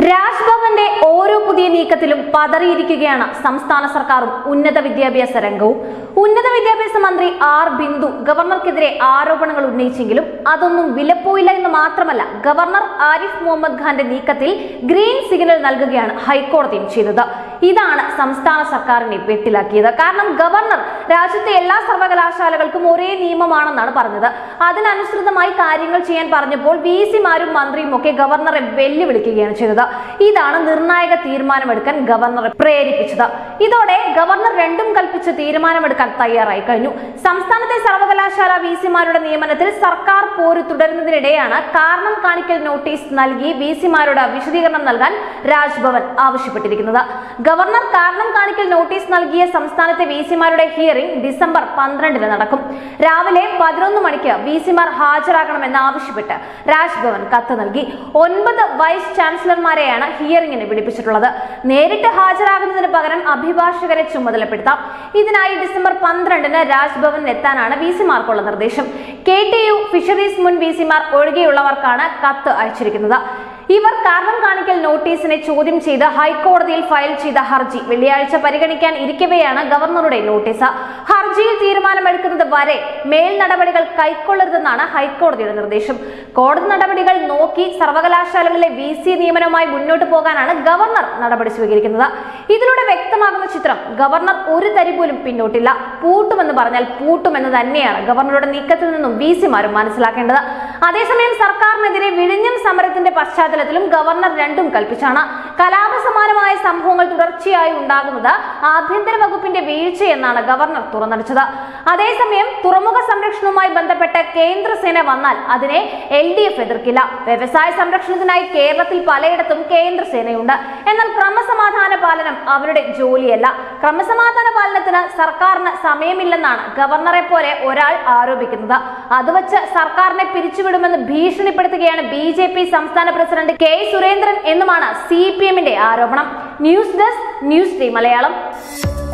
രാജ്ഭവന്റെ ഓരോ പുതിയ നീക്കത്തിലും പതറിയിരിക്കുകയാണ് സംസ്ഥാന സർക്കാരും ഉന്നത വിദ്യാഭ്യാസ രംഗവും ഉന്നത വിദ്യാഭ്യാസ മന്ത്രി ആർ ബിന്ദു ഗവർണർക്കെതിരെ ആരോപണങ്ങൾ ഉന്നയിച്ചെങ്കിലും അതൊന്നും വിലപ്പോയില്ല എന്ന് മാത്രമല്ല ഗവർണർ ആരിഫ് മുഹമ്മദ് ഖാന്റെ നീക്കത്തിൽ ഗ്രീൻ സിഗ്നൽ നൽകുകയാണ് ഹൈക്കോടതിയും ചെയ്തത് ഇതാണ് സംസ്ഥാന സർക്കാരിനെ വെട്ടിലാക്കിയത് കാരണം ഗവർണർ രാജ്യത്തെ എല്ലാ സർവകലാശാലകൾക്കും ഒരേ നിയമമാണെന്നാണ് പറഞ്ഞത് അതിനനുസൃതമായി കാര്യങ്ങൾ ചെയ്യാൻ പറഞ്ഞപ്പോൾ വി സിമാരും മന്ത്രിയും ഒക്കെ ഗവർണറെ വെല്ലുവിളിക്കുകയാണ് ചെയ്തത് ഇതാണ് നിർണായക തീരുമാനമെടുക്കാൻ ഗവർണറെ പ്രേരിപ്പിച്ചത് ഇതോടെ ഗവർണർ രണ്ടും കൽപ്പിച്ച് തീരുമാനമെടുക്കാൻ തയ്യാറായി കഴിഞ്ഞു സംസ്ഥാനത്തെ സർവകലാശാല വി സിമാരുടെ നിയമനത്തിൽ സർക്കാർ പോര് തുടരുന്നതിനിടെയാണ് കാരണം കാണിക്കൽ നോട്ടീസ് നൽകി വി സിമാരോട് വിശദീകരണം നൽകാൻ രാജ്ഭവൻ ആവശ്യപ്പെട്ടിരിക്കുന്നത് ഗവർണർ കാരണം കാണിക്കൽ നോട്ടീസ് നൽകിയ സംസ്ഥാനത്തെ വി സിമാരുടെ ഹിയറിംഗ് ഡിസംബർ പന്ത്രണ്ടിന് നടക്കും രാവിലെ പതിനൊന്ന് മണിക്ക് വി സിമാർ ഹാജരാകണമെന്ന് ആവശ്യപ്പെട്ട് രാജ്ഭവൻ കത്ത് നൽകി ഒൻപത് വൈസ് ചാൻസലർമാരെയാണ് ഹിയറിംഗിന് വിളിപ്പിച്ചിട്ടുള്ളത് നേരിട്ട് ഹാജരാകുന്നതിന് പകരം അഭിഭാഷകരെ ചുമതലപ്പെടുത്താം ഇതിനായി ഡിസംബർ പന്ത്രണ്ടിന് രാജ്ഭവനിൽ എത്താനാണ് വി സിമാർക്കുള്ള നിർദ്ദേശം കെ ടി യു ഫിഷറീസ് മുൻ വി സിമാർ ഒഴികെയുള്ളവർക്കാണ് കത്ത് അയച്ചിരിക്കുന്നത് ഇവർ കാരണം കാണിക്കൽ നോട്ടീസിനെ ചോദ്യം ചെയ്ത് ഹൈക്കോടതിയിൽ ഫയൽ ചെയ്ത ഹർജി വെള്ളിയാഴ്ച പരിഗണിക്കാൻ ഇരിക്കവെയാണ് ഗവർണറുടെ നോട്ടീസ് ഹർജിയിൽ തീരുമാനമെടുക്കുന്നത് വരെ മേൽ നടപടികൾ കൈക്കൊള്ളരുതെന്നാണ് ഹൈക്കോടതിയുടെ നിർദ്ദേശം കോടതി നടപടികൾ നോക്കി സർവകലാശാലകളിലെ വി സി നിയമനവുമായി മുന്നോട്ട് പോകാനാണ് ഗവർണർ നടപടി സ്വീകരിക്കുന്നത് ഇതിലൂടെ വ്യക്തമാകുന്ന ചിത്രം ഗവർണർ ഒരു തരി പോലും പിന്നോട്ടില്ല പൂട്ടുമെന്ന് പറഞ്ഞാൽ പൂട്ടുമെന്ന് തന്നെയാണ് ഗവർണറുടെ നീക്കത്തിൽ നിന്നും വി സിമാരും മനസ്സിലാക്കേണ്ടത് അതേസമയം സർക്കാരിനെതിരെ വിഴിഞ്ഞം സമരത്തിന്റെ പശ്ചാത്തലത്തിലും ഗവർണർ രണ്ടും കൽപ്പിച്ചാണ് കലാപസമാനമായ സംഭവങ്ങൾ തുടർച്ചയായി ഉണ്ടാകുന്നത് ആഭ്യന്തര വകുപ്പിന്റെ വീഴ്ചയെന്നാണ് ഗവർണർ തുറന്നടിച്ചത് അതേസമയം തുറമുഖ സംരക്ഷണവുമായി ബന്ധപ്പെട്ട് കേന്ദ്രസേന വന്നാൽ അതിനെ എൽ ഡി എഫ് എതിർക്കില്ല വ്യവസായ സംരക്ഷണത്തിനായി കേരളത്തിൽ പലയിടത്തും കേന്ദ്രസേനയുണ്ട് എന്നാൽ ക്രമസമാധാന പാലനം അവരുടെ ജോലിയല്ല ക്രമസമാധാന പാലനത്തിന് സർക്കാരിന് സമയമില്ലെന്നാണ് ഗവർണറെ പോലെ ഒരാൾ ആരോപിക്കുന്നത് അത് വച്ച് സർക്കാരിനെ പിരിച്ചുവിടുമെന്ന് ഭീഷണിപ്പെടുത്തുകയാണ് ബി ജെ പി സംസ്ഥാന പ്രസിഡന്റ് കെ സുരേന്ദ്രൻ എന്നുമാണ് സി പി എമ്മിന്റെ ആരോപണം news desk news day Malayalam